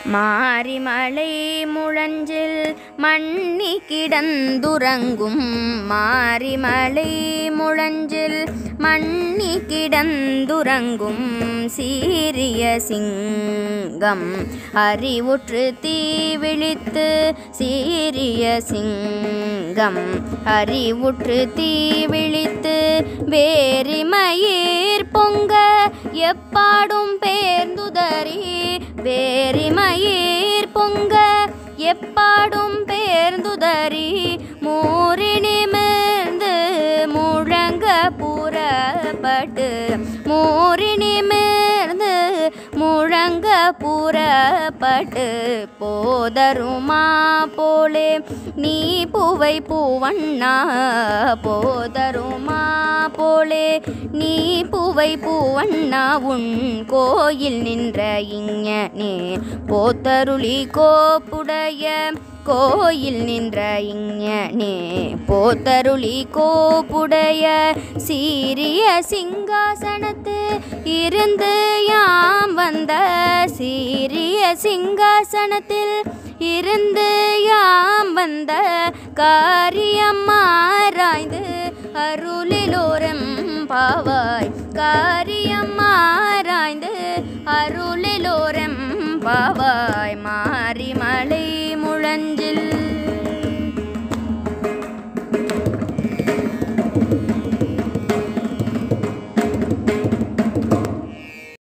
மாரிமலை முழஞ்சில் மண்ணி கிடந்துறங்கும் மாரிமலை முழஞ்சில் மண்ணி கிடந்துறங்கும் சீரிய சிங்கம் அறிவுற்று தீ விழித்து சீரிய சிங்கம் அறிவுற்று தீ விழித்து வேரிமயிர் பொங்க எப்பாடும் பேர்ந்துதறி வேரிமயிர் பொங்க எப்பாடும் பேர்ந்துதறி மூரினிமிர்ந்து முழங்க புறப்பட்டு மூரினிமிர்ந்து முழங்க புறப்பட்டு போதருமா போலே நீ பூவை பூவண்ணா போதருமா போலே நீ பூவை பூவண்ணா உன் கோயில் நின்ற இங்கனே போத்தருளி கோப்புடைய கோயில் நின்ற இங்கனே போத்தருளி கோப்புடைய சீரிய சிங்காசனத்து இருந்து யாம் வந்த சீரிய சிங்காசனத்தில் இருந்து யாம் வந்த காரியமாராய்ந்து அருளிலோரம் பாவாய் காரியமாராய்ந்து அருளிலோரம் பாவாய் மா